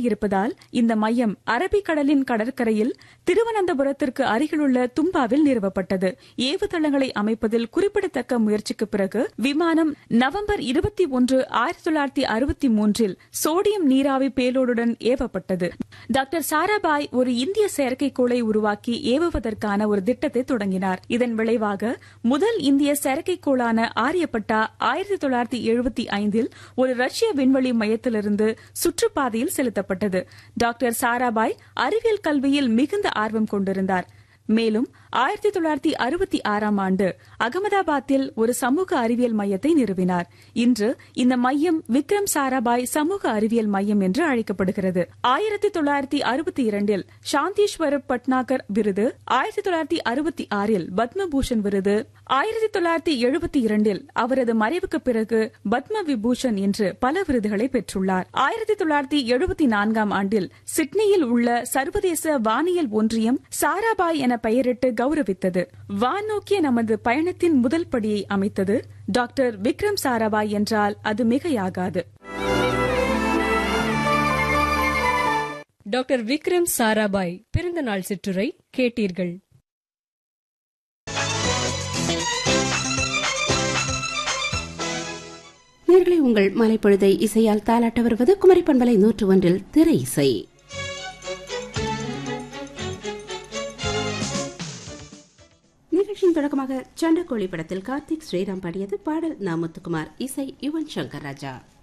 இருப்பதால் இந்த மையம் அரபிக்கடலின் கடற்கரையில் திருவனந்தபுரத்திற்கு அருகிலுள்ள தும்பாவில் நிறுவப்பட்டது ஏவுதளங்களை அமைப்பதில் குறிப்பிடத்தக்க முயற்சிக்கு பிறகு விமானம் நவம்பர் இருபத்தி ஒன்று ஆயிரத்தி தொள்ளாயிரத்தி அறுபத்தி மூன்றில் சோடியம் நீராவி பேலோடுடன் ஏவப்பட்டது டாக்டர் சாராபாய் ஒரு இந்திய செயற்கைக்கோளை உருவாக்கி ஏவுவதற்கான ஒரு திட்டத்தை தொடங்கினார் இதன் விளைவாக முதல் இந்திய செயற்கைக்கோளான ஆரியப்பட்டா ஆயிரத்தி தொள்ளாயிரத்தி எழுபத்தி ஐந்தில் ஒரு ரஷ்ய விண்வெளி மையத்திலிருந்து சுற்றுப்பாதையில் செலுத்தப்பட்டது டாக்டர் சாராபாய் அறிவியல் கல்வியில் மிகுந்த ஆர்வம் கொண்டிருந்தார் மேலும் ஆயிரத்தி தொள்ளாயிரத்தி அறுபத்தி ஆறாம் ஆண்டு அகமதாபாத்தில் ஒரு சமூக அறிவியல் மையத்தை நிறுவினார் இன்று இந்த மையம் விக்ரம் சாராபாய் சமூக அறிவியல் மையம் என்று அழைக்கப்படுகிறது ஆயிரத்தி தொள்ளாயிரத்தி அறுபத்தி இரண்டில் சாந்தீஸ்வர பட்னாகர் விருது ஆயிரத்தி தொள்ளாயிரத்தி அறுபத்தி ஆறில் பத்மபூஷன் விருது ஆயிரத்தி தொள்ளாயிரத்தி எழுபத்தி இரண்டில் அவரது மறைவுக்கு பிறகு பத்ம விபூஷன் என்று பல விருதுகளை பெற்றுள்ளார் ஆயிரத்தி தொள்ளாயிரத்தி எழுபத்தி நான்காம் ஆண்டில் சிட்னியில் உள்ள சர்வதேச வானியல் ஒன்றியம் சாராபாய் என பெயரிட்டு கௌரவித்தது வான் நோக்கிய நமது பயணத்தின் முதல் படியை அமைத்தது டாக்டர் விக்ரம் சாராபாய் என்றால் அது மிகையாகாது டாக்டர் விக்ரம் சாராபாய் பிறந்த நாள் சிற்றுரை கேட்டீர்கள் நேர்களை உங்கள் மலைப்பொழுதை இசையால் தாளாட்ட வருவது குமரி பண்பலை நூற்று ஒன்றில் திரை இசை நிகழ்ச்சியின் தொடக்கமாக சண்டக்கோழி படத்தில் கார்த்திக் ஸ்ரீராம் பாடியது பாடல் நாமுத்துக்குமார் இசை யுவன் சங்கர் ராஜா